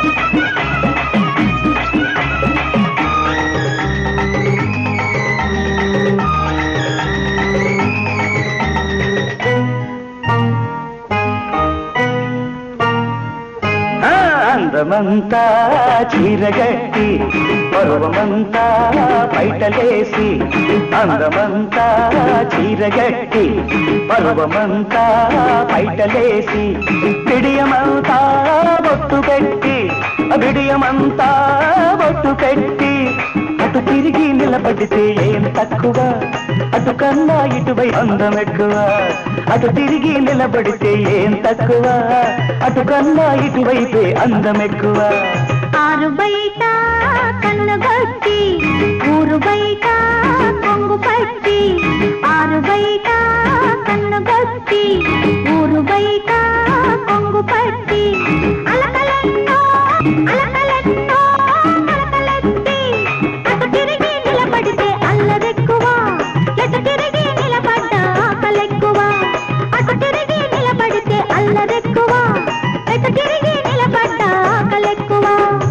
ఆ, అందమంతా చీరగట్టి పరువమంతా బయటలేసి అందమంతా చీరగట్టి పరువమంతా బయటలేసి పిడియమంతా బొట్టు పెట్టి బిడియమంతా బొట్టు పెట్టి అటు తిరిగి నిలబడితే ఏం తక్కువ అటు కన్నా ఇటువై అందం ఎక్కువ అటు తిరిగి నిలబడితే ఏం తక్కువ అటు కన్నా ఇటువైపే అందం ఎక్కువ ఆరు బయట కన్ను గట్టి ఊరు బయట కొంగు పట్టి ఆరు బయట కన్ను గట్టి ఊరు బయట కొంగు పట్టి అలకలెన్నో అలకలెన్నో అలకలెత్తి అటు తిరిగి నిలబడితే అల్లరెక్కువ ఎటు తిరిగి నిలబడ్డ ఆకలెక్కువ అటు తిరిగి నిలబడితే అల్లరెక్కువ ఎటు తిరిగి నిలబడ్డ ఆకలెక్కువ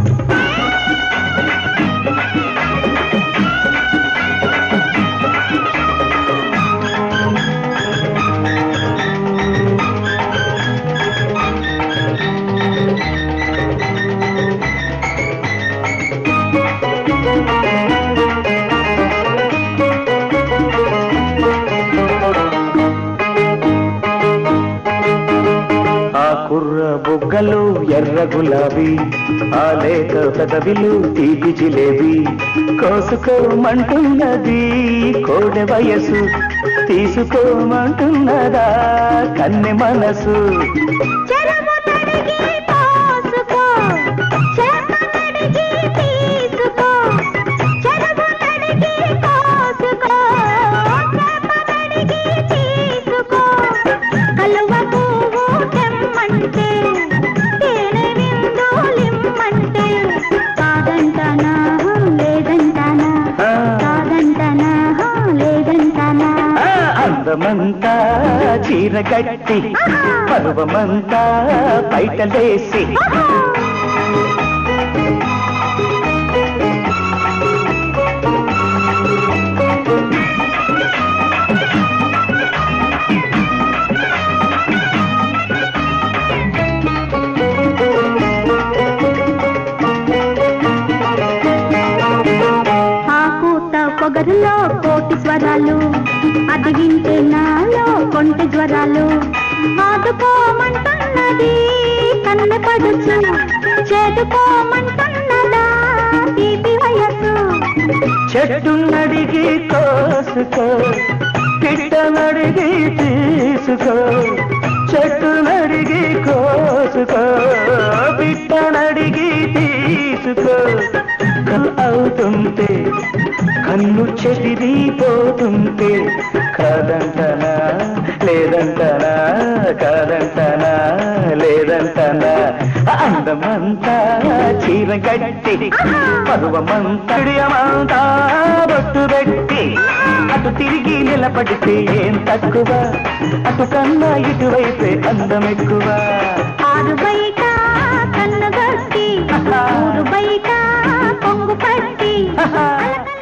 ఆ కుర్ర బుగ్గలు ఎర్ర గులాబీ ఆ లేత పెదవిలు తీపి జిలేబీ కోసుకోమంటున్నది కోడె వయసు తీసుకోమంటున్నదా కన్నె మనసు చెరము తడిగి పోసుకో చేప తడిగి తీసుకో చెరము తడిగి పోసుకో చేప తడిగి తీసుకో కలువ పువ్వు తెమ్మంటే తేనె విందోలిమ్మంటే కాదంటానా లేదంటానా ఆ, కాదంటానా లేదంటానా ఆ, అందమంతా చీర కట్టి పర్వమంతా బయటలేసి ఆ కూత పొగరులో కోటి స్వరాలు అది వింటే నాలో కొంటి జ్వరాలు ఆదుకోమంటున్నది కన్నె పడుచు చేదుకోమంటున్నదా తీపి వయసు చెట్టునడిగి కోసుకో పిట్టనడిగి తీసుకో చెట్టునడిగి కోసుకో పిట్టనడిగి తీసుకో కల్ అవుతుంటే కన్ను చెదిరిపోతుంటే కాదంటనా లేదంటనా కాదంటనా లేదంటనా అందమంతా చీర గట్టి పరువమంతడియమంతా బొట్టు పెట్టి అటు తిరిగి నిలబడితే ఏం తక్కువ అటు కన్నా ఇటువైపే అందం ఎక్కువ ఆరు బయట కన్ను గట్టి ఊరు బయట కొంగు పట్టి అలకల